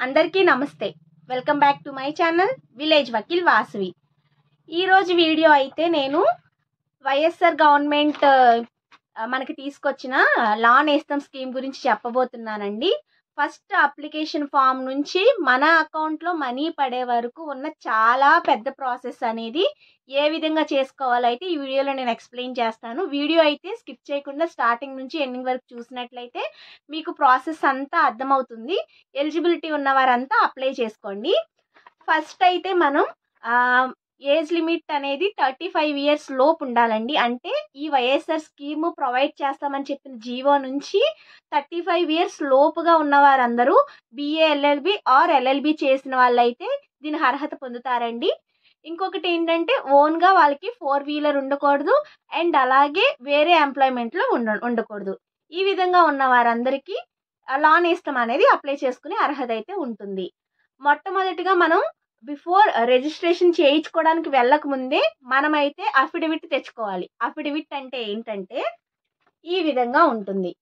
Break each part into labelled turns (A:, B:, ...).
A: అందరికీ నమస్తే welcome back to my channel village Vakeel Vasavi ఈరోజు వీడియో అయితే నేను వైఎస్ఆర్ గవర్నమెంట్ ఆ, మనకి తీసుకొచ్చిన లా నేస్తం స్కీమ్ గురించి చెప్పబోతున్నానండి ఫస్ట్ అప్లికేషన్ ఫామ్ నుంచి మన అకౌంట్లో మనీ పడే వరకు ఉన్న చాలా పెద్ద ప్రాసెస్ అనేది ఏ విధంగా చేసుకోవాలో అయితే ఈ వీడియోలో నేను ఎక్స్ప్లెయిన్ చేస్తాను వీడియో అయితే స్కిప్ చేయకుండా స్టార్టింగ్ నుంచి ఎండింగ్ వరకు చూసినట్లయితే మీకు ప్రాసెస్ అంతా అర్థమవుతుంది ఎలిజిబిలిటీ ఉన్న వారంతా అప్లై చేసుకోండి ఫస్ట్ అయితే మనం ఏజ్ లిమిట్ అనేది థర్టీ ఫైవ్ ఇయర్స్ లోపు ఉండాలండి అంటే ఈ వైఎస్ఆర్ స్కీమ్ ప్రొవైడ్ చేస్తామని చెప్పిన జీవో నుంచి థర్టీ ఫైవ్ ఇయర్స్ లోపుగా ఉన్న వారందరూ బిఏ ఎల్ఎల్బి ఆర్ ఎల్ఎల్బి చేసిన వాళ్ళైతే దీని అర్హత పొందుతారండి ఇంకొకటి ఏంటంటే ఓన్గా వాళ్ళకి ఫోర్ వీలర్ ఉండకూడదు అండ్ అలాగే వేరే ఎంప్లాయ్మెంట్లో ఉండ ఉండకూడదు ఈ విధంగా ఉన్న వారందరికీ లాన్ ఇష్టం అనేది అప్లై చేసుకునే అర్హత అయితే ఉంటుంది మొట్టమొదటిగా మనం బిఫోర్ రిజిస్ట్రేషన్ చేయించుకోవడానికి వెళ్ళక ముందే మనమైతే అఫిడవిట్ తెచ్చుకోవాలి అఫిడవిట్ అంటే ఏంటంటే ఈ విధంగా ఉంటుంది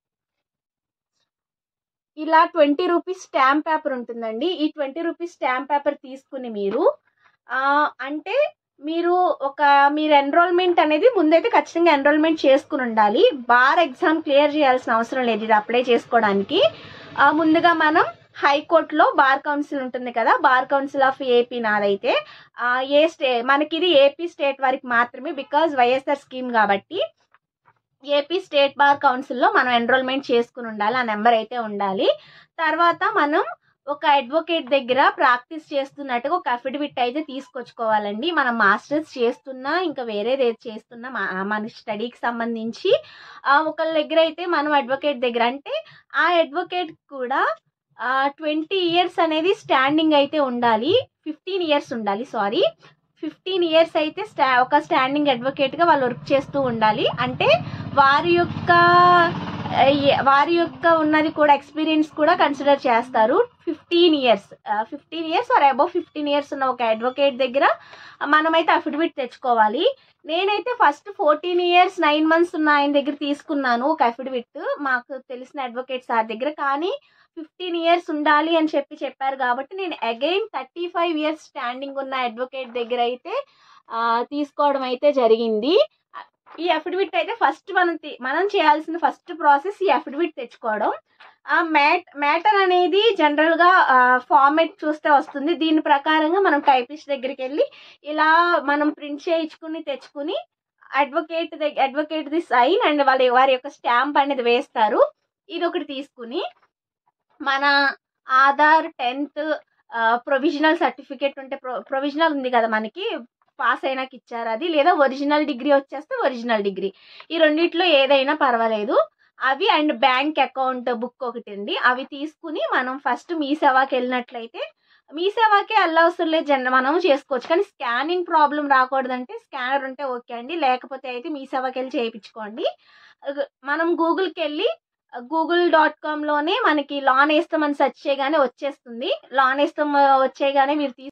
A: ఇలా ట్వంటీ రూపీస్ స్టాంప్ పేపర్ ఉంటుందండి ఈ ట్వంటీ రూపీస్ స్టాంప్ పేపర్ తీసుకుని మీరు ఆ, అంటే మీరు ఒక మీరు ఎన్రోల్మెంట్ అనేది ముందైతే ఖచ్చితంగా ఎన్రోల్మెంట్ చేసుకుని ఉండాలి బార్ ఎగ్జామ్ క్లియర్ చేయాల్సిన అవసరం లేదు ఇది అప్లై చేసుకోవడానికి ఆ, ముందుగా మనం హైకోర్టులో బార్ కౌన్సిల్ ఉంటుంది కదా బార్ కౌన్సిల్ ఆఫ్ ఏపీ నాదైతే ఆ, ఏ స్టే మనకి ఇది ఏపీ స్టేట్ వరకు మాత్రమే బికాజ్ వైఎస్ఆర్ స్కీమ్ కాబట్టి ఏపీ స్టేట్ బార్ కౌన్సిల్లో మనం ఎన్రోల్మెంట్ చేసుకుని ఉండాలి ఆ నెంబర్ అయితే ఉండాలి తర్వాత మనం ఒక అడ్వకేట్ దగ్గర ప్రాక్టీస్ చేస్తున్నట్టుగా ఒక అఫిడవిట్ అయితే తీసుకొచ్చుకోవాలండి మనం మాస్టర్స్ చేస్తున్నా ఇంకా వేరేది ఏది చేస్తున్నా మా- మన స్టడీకి సంబంధించి ఆ, ఒకళ్ళ దగ్గర అయితే మనం అడ్వకేట్ దగ్గర అంటే ఆ అడ్వకేట్ కూడా ట్వంటీ ఇయర్స్ అనేది స్టాండింగ్ అయితే ఉండాలి ఫిఫ్టీన్ ఇయర్స్ ఉండాలి సారీ ఫిఫ్టీన్ ఇయర్స్ అయితే స్టా ఒక స్టాండింగ్ అడ్వకేట్గా వాళ్ళు వర్క్ చేస్తూ ఉండాలి అంటే వారి యొక్క ఆ, ఏ- వారి యొక్క ఉన్నది కూడా ఎక్స్పీరియన్స్ కూడా కన్సిడర్ చేస్తారు fifteen years fifteen years or above fifteen years ఉన్న ఒక అడ్వకేట్ దగ్గర మనమైతే అఫిడవిట్ తెచ్చుకోవాలి నేనైతే first fourteen years nine months ఉన్న ఆయన దగ్గర తీసుకున్నాను ఒక అఫిడవిట్ మాకు తెలిసిన అడ్వకేట్ సార్ దగ్గర కానీ ఫిఫ్టీన్ ఇయర్స్ ఉండాలి అని చెప్పి చెప్పారు కాబట్టి నేను again thirty five years standing ఉన్న అడ్వకేట్ దగ్గర అయితే ఆ, తీసుకోవడం అయితే జరిగింది ఈ అఫిడవిట్ అయితే ఫస్ట్ మనం తీ- మనం చేయాల్సిన ఫస్ట్ ప్రాసెస్ ఈ అఫిడవిట్ తెచ్చుకోవడం ఆ మ్యాట్ మ్యాటర్ అనేది జనరల్గా ఫార్మేట్ చూస్తే వస్తుంది దీని ప్రకారంగా మనం టైపిస్ట్ దగ్గరికి వెళ్ళి ఇలా మనం ప్రింట్ చేయించుకుని తెచ్చుకుని అడ్వకేట్ దగ్గర అడ్వకేట్ది సైన్ అండ్ వాళ్ళ వారి యొక్క స్టాంప్ అనేది వేస్తారు ఇది ఒకటి తీసుకుని మన ఆధార్ టెన్త్ ప్రొవిజనల్ సర్టిఫికేట్ ఉంటే ప్రొ ప్రొవిజనల్ ఉంది కదా మనకి పాస్ అయినాక ఇచ్చారు అది లేదా ఒరిజినల్ డిగ్రీ వచ్చేస్తే ఒరిజినల్ డిగ్రీ ఈ రెండిట్లో ఏదైనా పర్వాలేదు అవి అండ్ బ్యాంక్ అకౌంట్ బుక్ ఒకటి అండి అవి తీసుకుని మనం ఫస్ట్ మీ సేవాకి వెళ్ళినట్లయితే మీ సేవాకే వెళ్ళవసరం లేదు జన మనం చేసుకోవచ్చు కానీ స్కానింగ్ ప్రాబ్లం రాకూడదంటే స్కానర్ ఉంటే ఓకే అండి లేకపోతే అయితే మీ సేవాకి వెళ్ళి చేయించుకోండి అగ- మనం గూగుల్కి వెళ్ళి గూగుల్ డాట్ కామ్లోనే మనకి లాన్ వేస్తామని సెర్చ్ చేయగానే వచ్చేస్తుంది లాన్ వేస్తాం వచ్చేయగానే మీరు తీ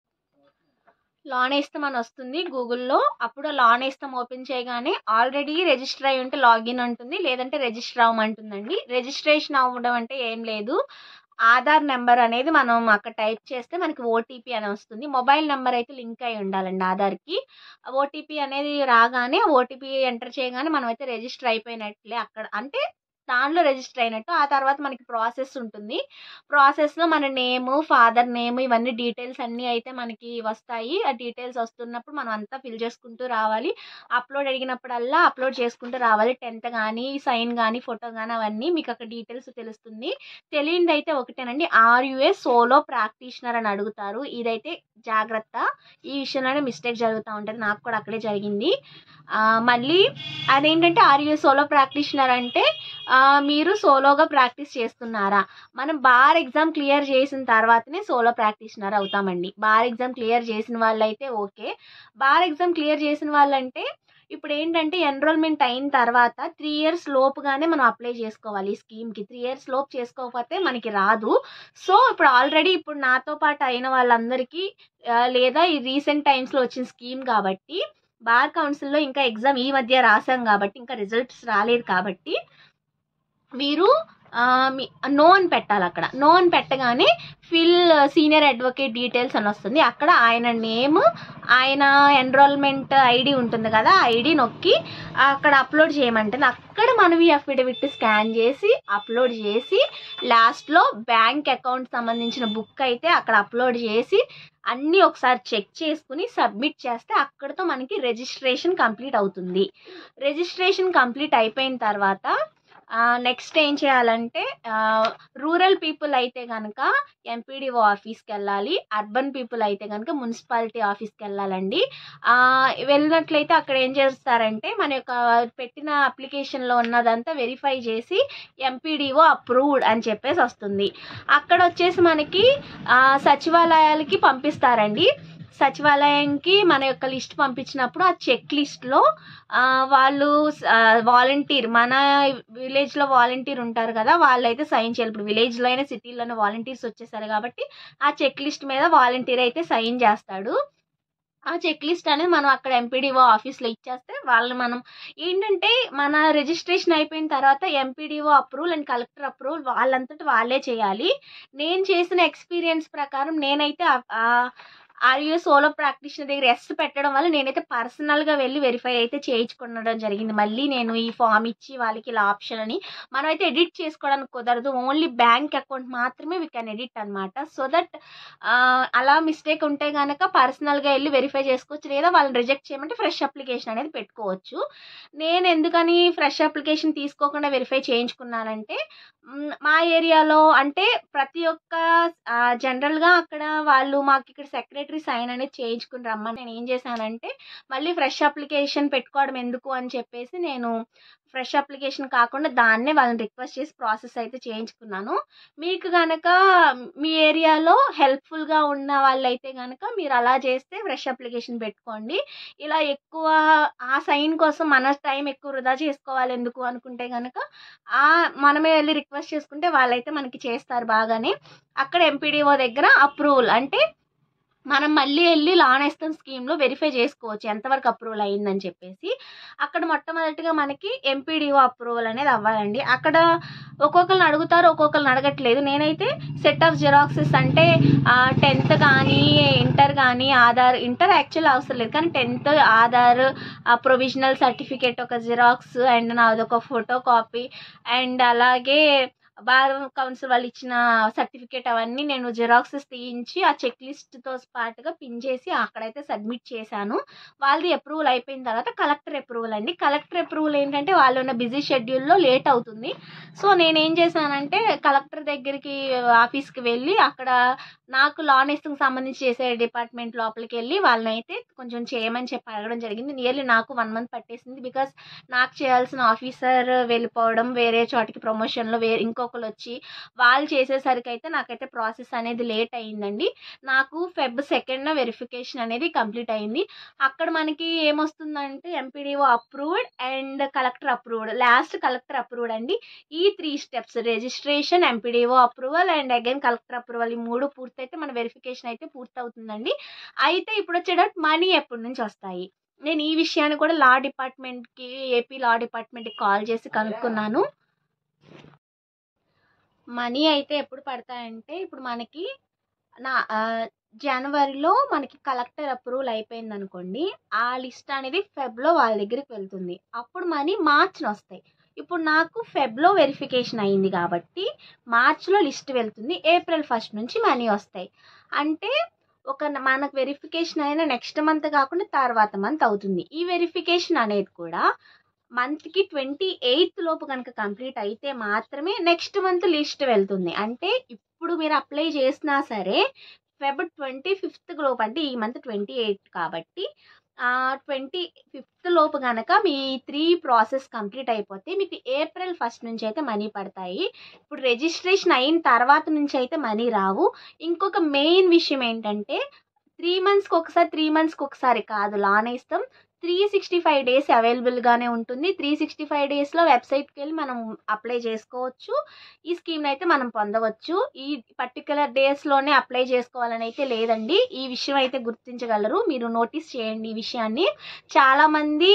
A: లాన్ వేస్తాం అని వస్తుంది గూగుల్లో అప్పుడు లాన్ వేస్తాం ఓపెన్ చేయగానే ఆల్రెడీ రిజిస్టర్ అయి ఉంటే లాగిన్ అంటుంది లేదంటే రిజిస్టర్ అవ్వమంటుందండి రిజిస్ట్రేషన్ అవ్వడం అంటే ఏం లేదు ఆధార్ నెంబర్ అనేది మనం అక్కడ టైప్ చేస్తే మనకి ఓటీపీ అని వస్తుంది మొబైల్ నెంబర్ అయితే లింక్ అయి ఉండాలండి ఆధార్కి ఓటీపీ అనేది రాగానే ఓటీపీ ఎంటర్ చేయగానే మనం అయితే రిజిస్టర్ అయిపోయినట్లే అక్కడ అంటే దానిలో రిజిస్టర్ అయినట్టు ఆ తర్వాత మనకి ప్రాసెస్ ఉంటుంది ప్రాసెస్లో మన నేమ్ ఫాదర్ నేమ్ ఇవన్నీ డీటెయిల్స్ అన్నీ అయితే మనకి వస్తాయి ఆ డీటెయిల్స్ వస్తున్నప్పుడు మనం అంతా ఫిల్ చేసుకుంటూ రావాలి అప్లోడ్ అడిగినప్పుడల్లా అప్లోడ్ చేసుకుంటూ రావాలి టెన్త్ కానీ సైన్ కానీ ఫోటో కానీ అవన్నీ మీకు అక్కడ డీటెయిల్స్ తెలుస్తుంది తెలియంది అయితే ఒకటేనండి ఆర్యుఎస్ సోలో ప్రాక్టీషనర్ అని అడుగుతారు ఇదైతే జాగ్రత్త ఈ విషయంలోనే మిస్టేక్ జరుగుతూ ఉంటుంది నాకు కూడా అక్కడే జరిగింది ఆ, మళ్ళీ అదేంటంటే ఆర్యుఎస్ సోలో ప్రాక్టీషనర్ అంటే ఆ, మీరు సోలోగా ప్రాక్టీస్ చేస్తున్నారా మనం బార్ ఎగ్జామ్ క్లియర్ చేసిన తర్వాతనే సోలో ప్రాక్టీషనర్ అవుతామండి బార్ ఎగ్జామ్ క్లియర్ చేసిన వాళ్ళైతే ఓకే బార్ ఎగ్జామ్ క్లియర్ చేసిన వాళ్ళంటే ఇప్పుడు ఏంటంటే ఎన్రోల్మెంట్ అయిన తర్వాత త్రీ ఇయర్స్ లోపుగానే మనం అప్లై చేసుకోవాలి ఈ స్కీమ్కి త్రీ ఇయర్స్ లోపు చేసుకోకపోతే మనకి రాదు సో ఇప్పుడు ఆల్రెడీ ఇప్పుడు నాతో పాటు అయిన వాళ్ళందరికీ ఆ, లేదా ఈ రీసెంట్ టైమ్స్లో వచ్చిన స్కీమ్ కాబట్టి బార్ కౌన్సిల్లో ఇంకా ఎగ్జామ్ ఈ మధ్య రాసాం కాబట్టి ఇంకా రిజల్ట్స్ రాలేదు కాబట్టి మీరు ఆ, మీ నో అని పెట్టాలి అక్కడ నో అని పెట్టగానే ఫిల్ సీనియర్ అడ్వకేట్ డీటెయిల్స్ అని వస్తుంది అక్కడ ఆయన నేమ్ ఆయన ఎన్రోల్మెంట్ ఐడి ఉంటుంది కదా ఐడి నొక్కి అక్కడ అప్లోడ్ చేయమంటుంది అక్కడ మనం ఈ అఫిడవిట్ స్కాన్ చేసి అప్లోడ్ చేసి లాస్ట్లో బ్యాంక్ అకౌంట్ సంబంధించిన బుక్ అయితే అక్కడ అప్లోడ్ చేసి అన్నీ ఒకసారి చెక్ చేసుకుని సబ్మిట్ చేస్తే అక్కడతో మనకి రిజిస్ట్రేషన్ కంప్లీట్ అవుతుంది రిజిస్ట్రేషన్ కంప్లీట్ అయిపోయిన తర్వాత నెక్స్ట్ ఏం చేయాలంటే రూరల్ పీపుల్ అయితే కనుక ఎంపీడీఓ ఆఫీస్కి వెళ్ళాలి అర్బన్ పీపుల్ అయితే కనుక మున్సిపాలిటీ ఆఫీస్కి వెళ్ళాలండి ఆ, వెళ్ళినట్లయితే అక్కడ ఏం చేస్తారంటే మన యొక్క పెట్టిన అప్లికేషన్లో ఉన్నదంతా వెరిఫై చేసి ఎంపీడీఓ అప్రూవ్డ్ అని చెప్పేసి వస్తుంది అక్కడ వచ్చేసి మనకి ఆ, సచివాలయాలకి పంపిస్తారండి సచివాలయంకి మన యొక్క లిస్ట్ పంపించినప్పుడు ఆ చెక్ లిస్ట్లో వాళ్ళు వాలంటీర్ మన విలేజ్లో వాలంటీర్ ఉంటారు కదా వాళ్ళైతే సైన్ చేయాలి ఇప్పుడు విలేజ్లో అయినా సిటీలోనే వాలంటీర్స్ వచ్చేసారు కాబట్టి ఆ చెక్ లిస్ట్ మీద వాలంటీర్ అయితే సైన్ చేస్తాడు ఆ చెక్ లిస్ట్ అనేది మనం అక్కడ ఎంపీడీఓ ఆఫీస్లో ఇచ్చేస్తే వాళ్ళు మనం ఏంటంటే మన రిజిస్ట్రేషన్ అయిపోయిన తర్వాత MPDO approval and collector approval వాళ్ళంతటి వాళ్ళే చేయాలి నేను చేసిన ఎక్స్పీరియన్స్ ప్రకారం నేనైతే ఆర్యూ సోలో ప్రాక్టీషనర్ దగ్గర ఎస్ పెట్టడం వల్ల నేనైతే పర్సనల్గా వెళ్ళి వెరిఫై అయితే చేయించుకోవడం జరిగింది మళ్ళీ నేను ఈ ఫామ్ ఇచ్చి వాళ్ళకి ఇలా ఆప్షన్ అని మనం అయితే ఎడిట్ చేసుకోవడానికి కుదరదు ఓన్లీ బ్యాంక్ అకౌంట్ మాత్రమే వీ కెన్ ఎడిట్ అనమాట సో దట్ అలా మిస్టేక్ ఉంటే కనుక పర్సనల్గా వెళ్ళి వెరిఫై చేసుకోవచ్చు లేదా వాళ్ళని రిజెక్ట్ చేయమంటే ఫ్రెష్ అప్లికేషన్ అనేది పెట్టుకోవచ్చు నేను ఎందుకని ఫ్రెష్ అప్లికేషన్ తీసుకోకుండా వెరిఫై చేయించుకున్నానంటే మ్, మా ఏరియాలో అంటే ప్రతి ఒక్క ఆ, జనరల్గా అక్కడ వాళ్ళు మాకు ఇక్కడ సెక్రటరీ సైన్ అనేది చేయించుకుని రమ్మని నేను ఏం చేశానంటే మళ్ళీ ఫ్రెష్ అప్లికేషన్ పెట్టుకోవడం ఎందుకు అని చెప్పేసి నేను ఫ్రెష్ అప్లికేషన్ కాకుండా దాన్నే వాళ్ళని రిక్వెస్ట్ చేసి ప్రాసెస్ అయితే చేయించుకున్నాను మీకు కనుక మీ ఏరియాలో హెల్ప్ఫుల్గా ఉన్న వాళ్ళైతే కనుక మీరు అలా చేస్తే ఫ్రెష్ అప్లికేషన్ పెట్టుకోండి ఇలా ఎక్కువ ఆ సైన్ కోసం మన టైం ఎక్కువ వృధా చేసుకోవాలి ఎందుకు అనుకుంటే కనుక ఆ మనమే వెళ్ళి రిక్వెస్ట్ చేసుకుంటే వాళ్ళైతే మనకి చేస్తారు బాగానే అక్కడ ఎంపీడీఓ దగ్గర అప్రూవల్ అంటే మనం మళ్ళీ వెళ్ళి లానేస్తం స్కీమ్లో వెరిఫై చేసుకోవచ్చు ఎంతవరకు అప్రూవల్ అయిందని చెప్పేసి అక్కడ మొట్టమొదటిగా మనకి ఎంపీడీఓ అప్రూవల్ అనేది అవ్వాలండి అక్కడ ఒక్కొక్కరిని అడుగుతారు ఒక్కొక్కరిని అడగట్లేదు నేనైతే సెట్ ఆఫ్ జిరాక్సెస్ అంటే టెన్త్ కానీ ఇంటర్ కానీ ఆధార్ ఇంటర్ యాక్చువల్ అవసరం లేదు కానీ టెన్త్ ఆధార్ ప్రొవిజనల్ సర్టిఫికేట్ ఒక జిరాక్స్ అండ్ నాది ఒక ఫోటో కాపీ అండ్ అలాగే బార్ కౌన్సిల్ వాళ్ళు ఇచ్చిన సర్టిఫికేట్ అవన్నీ నేను జిరాక్సెస్ తీయించి ఆ చెక్ లిస్ట్తో పాటుగా పిన్ చేసి అక్కడైతే సబ్మిట్ చేశాను వాళ్ళది అప్రూవల్ అయిపోయిన తర్వాత కలెక్టర్ అప్రూవల్ అండి కలెక్టర్ అప్రూవల్ ఏంటంటే వాళ్ళు ఉన్న బిజీ షెడ్యూల్లో లేట్ అవుతుంది సో నేనేం చేశానంటే కలెక్టర్ దగ్గరికి ఆఫీస్కి వెళ్ళి అక్కడ నాకు లా నేస్టింగ్ సంబంధించి చేసే డిపార్ట్మెంట్ లోపలికి వెళ్ళి వాళ్ళని అయితే కొంచెం చేయమని చెప్పి అడగడం జరిగింది నియర్లీ నాకు వన్ మంత్ పట్టేసింది బికాస్ నాకు చేయాల్సిన ఆఫీసర్ వెళ్ళిపోవడం వేరే చోటికి ప్రమోషన్లో వేరే ఇంకొకరు వచ్చి వాళ్ళు చేసేసరికి అయితే నాకైతే ప్రాసెస్ అనేది లేట్ అయ్యిందండి నాకు ఫెబ్ సెకండ్న వెరిఫికేషన్ అనేది కంప్లీట్ అయింది అక్కడ మనకి ఏమొస్తుందంటే MPDO approved and collector approved last collector approved అండి ఈ three steps registration MPDO approval and again collector approval ఈ మూడు పూర్తయితే మన వెరిఫికేషన్ అయితే పూర్తవుతుందండి అయితే ఇప్పుడు వచ్చేటట్టు మనీ ఎప్పటి నుంచి వస్తాయి నేను ఈ విషయాన్ని కూడా లా డిపార్ట్మెంట్కి ఏపీ లా డిపార్ట్మెంట్కి కాల్ చేసి కనుక్కున్నాను మనీ అయితే ఎప్పుడు పడతాయంటే ఇప్పుడు మనకి నా ఆ, జనవరిలో మనకి కలెక్టర్ అప్రూవల్ అయిపోయింది అనుకోండి ఆ లిస్ట్ అనేది ఫెబ్లో వాళ్ళ దగ్గరికి వెళ్తుంది అప్పుడు మనీ మార్చిన వస్తాయి ఇప్పుడు నాకు ఫెబ్లో వెరిఫికేషన్ అయింది కాబట్టి మార్చ్లో లిస్ట్ వెళ్తుంది ఏప్రిల్ ఫస్ట్ నుంచి మనీ వస్తాయి అంటే ఒక న- మనకు వెరిఫికేషన్ అయిన నెక్స్ట్ మంత్ కాకుండా తర్వాత మంత్ అవుతుంది ఈ వెరిఫికేషన్ అనేది కూడా మంత్కి ట్వంటీ ఎయిత్ లోపు కనుక కంప్లీట్ అయితే మాత్రమే నెక్స్ట్ మంత్ లిస్ట్ వెళ్తుంది అంటే ఇప్పుడు మీరు అప్లై చేసినా సరే ఫెబ్ ట్వంటీ ఫిఫ్త్ లోపు అంటే ఈ మంత్ ట్వంటీ ఎయిత్ కాబట్టి ట్వంటీ ఫిఫ్త్ లోపు కనుక మీ త్రీ ప్రాసెస్ కంప్లీట్ అయిపోతే మీకు ఏప్రిల్ ఫస్ట్ నుంచి అయితే మనీ పడతాయి ఇప్పుడు రిజిస్ట్రేషన్ అయిన తర్వాత నుంచి అయితే మనీ రావు ఇంకొక మెయిన్ విషయం ఏంటంటే త్రీ మంత్స్కి ఒకసారి త్రీ మంత్స్కి ఒకసారి కాదు లాన్ ఇస్తాం త్రీ సిక్స్టీ ఫైవ్ డేస్ అవైలబుల్గానే ఉంటుంది త్రీ సిక్స్టీ ఫైవ్ డేస్లో వెబ్సైట్కి వెళ్ళి మనం అప్లై చేసుకోవచ్చు ఈ స్కీమ్ అయితే మనం పొందవచ్చు ఈ పర్టికులర్ డేస్లోనే అప్లై చేసుకోవాలని అయితే లేదండి ఈ విషయం అయితే గుర్తించగలరు మీరు నోటీస్ చేయండి ఈ విషయాన్ని చాలామంది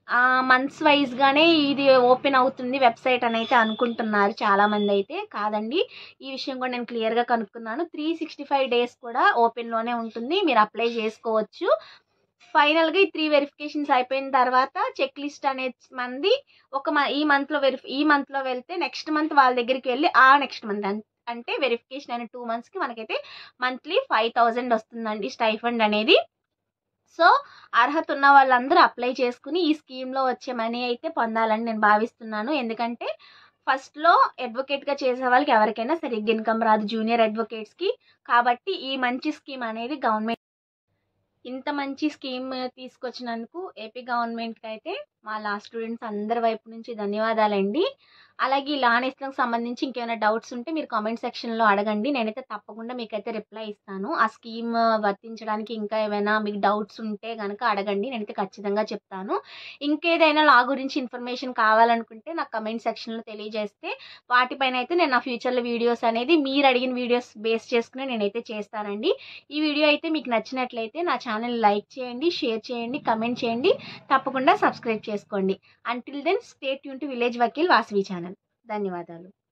A: మంత్స్ వైజ్గానే ఇది ఓపెన్ అవుతుంది వెబ్సైట్ అని అయితే అనుకుంటున్నారు చాలామంది అయితే కాదండి ఈ విషయం కూడా నేను క్లియర్గా కనుక్కున్నాను త్రీ సిక్స్టీ ఫైవ్ డేస్ కూడా ఓపెన్లోనే ఉంటుంది మీరు అప్లై చేసుకోవచ్చు ఫైనల్గా ఈ త్రీ వెరిఫికేషన్స్ అయిపోయిన తర్వాత చెక్ లిస్ట్ అనేది మంది ఒక మ ఈ మంత్లో వెరిఫి ఈ మంత్లో వెళ్తే నెక్స్ట్ మంత్ వాళ్ళ దగ్గరికి వెళ్ళి ఆ నెక్స్ట్ మంత్ అంటే వెరిఫికేషన్ అయిన టూ మంత్స్కి మనకైతే మంత్లీ ఫైవ్ థౌజండ్ వస్తుందండి స్టైఫండ్ అనేది సో అర్హత ఉన్న వాళ్ళందరూ అప్లై చేసుకుని ఈ స్కీమ్లో వచ్చే మనీ అయితే పొందాలని నేను భావిస్తున్నాను ఎందుకంటే ఫస్ట్లో అడ్వకేట్గా చేసే వాళ్ళకి ఎవరికైనా సరిగ్గా ఇన్కమ్ రాదు జూనియర్ అడ్వకేట్స్కి కాబట్టి ఈ మంచి స్కీమ్ అనేది గవర్నమెంట్ ఇంత మంచి స్కీమ్ తీసుకొచ్చినందుకు ఏపీ గవర్నమెంట్కి అయితే మా లా స్టూడెంట్స్ అందరి వైపు నుంచి ధన్యవాదాలండి అలాగే ఈ లా నేస్తంకి సంబంధించి ఇంకేమైనా డౌట్స్ ఉంటే మీరు కామెంట్ సెక్షన్లో అడగండి నేనైతే తప్పకుండా మీకైతే రిప్లై ఇస్తాను ఆ స్కీమ్ వర్తించడానికి ఇంకా ఏమైనా మీకు డౌట్స్ ఉంటే కనుక అడగండి నేనైతే ఖచ్చితంగా చెప్తాను ఇంకేదైనా లా గురించి ఇన్ఫర్మేషన్ కావాలనుకుంటే నాకు కమెంట్ సెక్షన్లో తెలియజేస్తే వాటిపైన అయితే నేను నా ఫ్యూచర్లో వీడియోస్ అనేది మీరు అడిగిన వీడియోస్ బేస్ చేసుకుని నేనైతే చేస్తానండి ఈ వీడియో అయితే మీకు నచ్చినట్లయితే నా ఛానల్ లైక్ చేయండి షేర్ చేయండి కమెంట్ చేయండి తప్పకుండా సబ్స్క్రైబ్ చేసుకోండి అంటిల్ దెన్ స్టేట్ యూన్ to village Vakeel Vasavi channel ధన్యవాదాలు